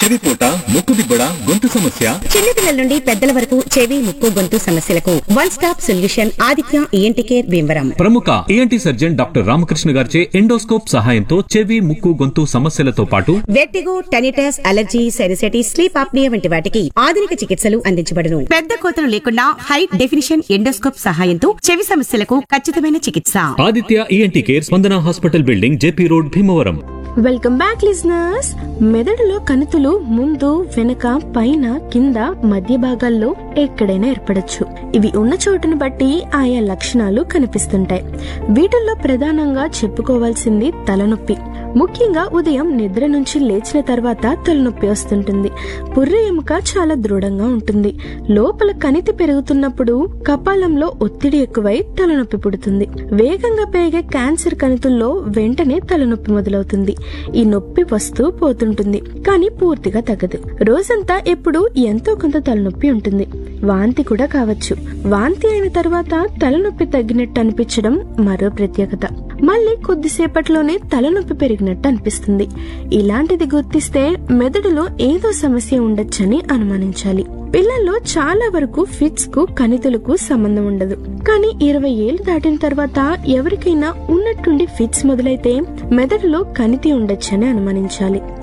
చెవిపోట ముక్కుదిబ్బడ గొంతు సమస్య చిన్నపిల్లల నుండి పెద్దల వరకు చెవి ముక్కు గొంతు సమస్యలకు one stop solution Aditya ENT care Bhimavaram ప్రముఖ ఏఎన్టీ సర్జన్ డాక్టర్ రామకృష్ణ గారిచే ఎండోస్కోప్ సహాయంతో చెవి ముక్కు గొంతు సమస్యలతో పాటు vertigo tinnitus allergy sinusitis sleep apnea వంటి వాటికి ఆధునిక చికిత్సలు అందించబడును పెద్ద కోతలు లేకుండా హై డెఫినిషన్ ఎండోస్కోప్ సహాయంతో చెవి సమస్యలకు ఖచ్చితమైన చికిత్స Aditya ENT care Spandana hospital building JP road Bhimavaram welcome back listeners మెదడులో కణుతులు ముందు వెనక పైన కింద మధ్య భాగాల్లో ఎక్కడైనా ఏర్పడచ్చు ఇవి ఉన్న చోటును బట్టి ఆయా లక్షణాలు కనిపిస్తుంటాయి వీటిల్లో ప్రధానంగా చెప్పుకోవాల్సింది తలనొప్పి ముఖ్యంగా ఉదయం నిద్ర నుంచి లేచిన తర్వాత తలనొప్పి వస్తుంటుంది పుర్రె ఎముక చాలా దృఢంగా ఉంటుంది లోపల కణితి పెరుగుతున్నప్పుడు కపాలంలో ఒత్తిడి ఎక్కువై తలనొప్పి పుడుతుంది వేగంగా పెరిగే క్యాన్సర్ కణితుల్లో వెంటనే తలనొప్పి మొదలవుతుంది ఈ నొప్పి వస్తూ పోతుంటుంది కానీ పూర్తిగా తగ్గదు రోజంతా ఎప్పుడు ఎంతో కొంత తలనొప్పి ఉంటుంది వాంతి కూడా కావచ్చు వాంతి అయిన తర్వాత తలనొప్పి తగ్గినట్టు అనిపించడం మరో ప్రత్యేకత మళ్ళీ కొద్దిసేపట్లోనే తలనొప్పి పెరిగినట్టు అనిపిస్తుంది ఇలాంటిది గుర్తిస్తే మెదడులో ఏదో సమస్య ఉండొచ్చని అనుమానించాలి పిల్లల్లో చాలా వరకు ఫిట్స్ కు కణితులకు సంబంధం ఉండదు కానీ ఇరవై ఏళ్ళు దాటిన తర్వాత ఎవరికైనా ఉన్నట్టుండి ఫిట్స్ మొదలైతే మెదడులో కణితి ఉండొచ్చని అనుమానించాలి